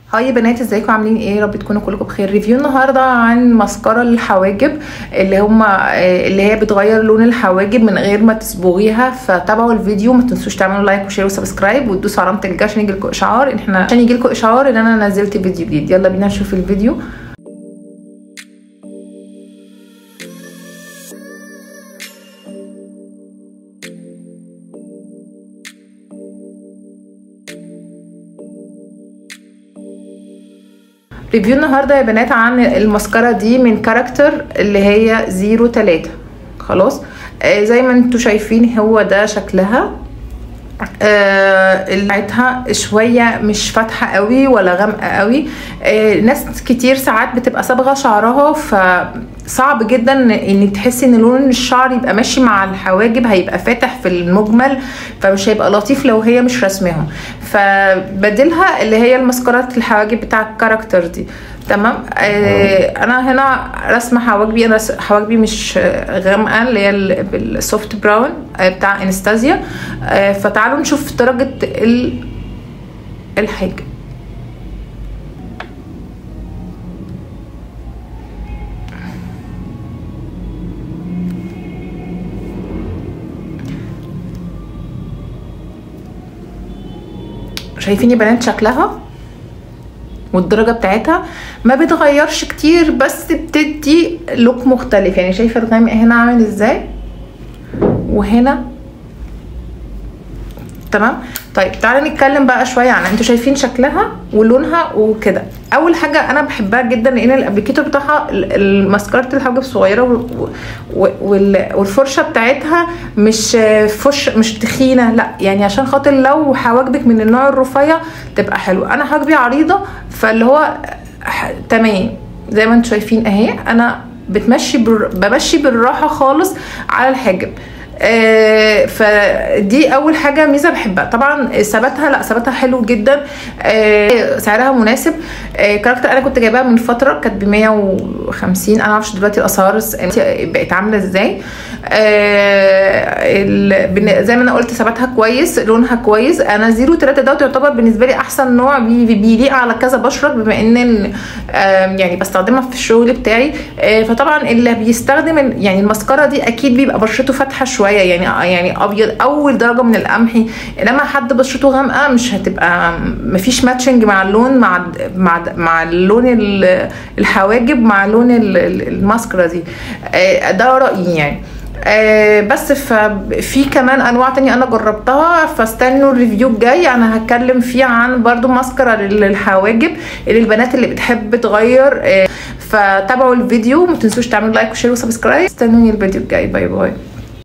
هاي يا بنات ازيكم عاملين ايه يا رب تكونوا كلكم بخير ريفيو النهارده عن مسكره للحواجب اللي هما اللي هي بتغير لون الحواجب من غير ما تصبغيها فتابعوا الفيديو ما تنسوش تعملوا لايك وشير وسبسكرايب وتدوسوا علامه الجرس عشان يجيلكم اشعار ان احنا عشان يجيلكم اشعار ان انا نزلت فيديو جديد يلا بينا نشوف الفيديو ريفيو النهارده يا بنات عن المسكره دي من كاركتر اللي هي زيرو تلاتة خلاص آه زي ما انتوا شايفين هو ده شكلها آه بتاعتها شويه مش فاتحه قوي ولا غامقه قوي آه ناس كتير ساعات بتبقى صابغه شعرها فصعب جدا ان تحسي ان لون الشعر يبقى ماشي مع الحواجب هيبقى فاتح في المجمل فمش هيبقى لطيف لو هي مش رسمهم فبديلها اللي هي المسكرات الحواجب بتاع الكاركتر دي تمام آه انا هنا رسمه حواجبي انا حواجبي مش غامقه اللي هي بالسوفت براون بتاع انستازيا آه فتعالوا نشوف درجه الحاجب شايفين يا بنات شكلها والدرجه بتاعتها ما بتغيرش كتير بس بتدي لوك مختلف يعني شايفه الغامق هنا عامل ازاي وهنا تمام طيب تعالى نتكلم بقى شويه عن انتوا شايفين شكلها ولونها وكده اول حاجه انا بحبها جدا لان الابليكيتور بتاعها الماسكاره الحواجب صغيره والفرشه بتاعتها مش فرش مش تخينه لا يعني عشان خاطر لو حواجبك من النوع الرفيع تبقى حلوه انا حواجبي عريضه فاللي هو تمام زي ما انتوا شايفين اهي انا بتمشي بر... بمشي بالراحه خالص على الحاجب آه فدي اول حاجه ميزه بحبها طبعا ثباتها لا ثباتها حلو جدا آه سعرها مناسب آه كاركتر انا كنت جايباها من فتره كانت ب 150 انا معرفش دلوقتي الاسعار بقت عامله ازاي زي ما انا قلت ثباتها كويس لونها كويس انا زيرو 3 دوت يعتبر بالنسبه لي احسن نوع بيليق على كذا بشره بما ان يعني بستخدمها في الشغل بتاعي فطبعا اللي بيستخدم يعني المسكره دي اكيد بيبقى بشرته فاتحه شويه يعني يعني ابيض اول درجه من القمحي انما حد بشرته غامقه مش هتبقى مفيش ماتشنج مع اللون مع مع مع لون الحواجب مع لون الماسكرا دي ده رايي يعني آه بس في كمان انواع تانية انا جربتها فاستنوا الريفيو الجاي انا هتكلم فيه عن برضو ماسكرا للحواجب اللي البنات اللي بتحب تغير آه فتابعوا الفيديو ما تنسوش تعملوا لايك وشير وسبسكرايب استنوني الفيديو الجاي باي باي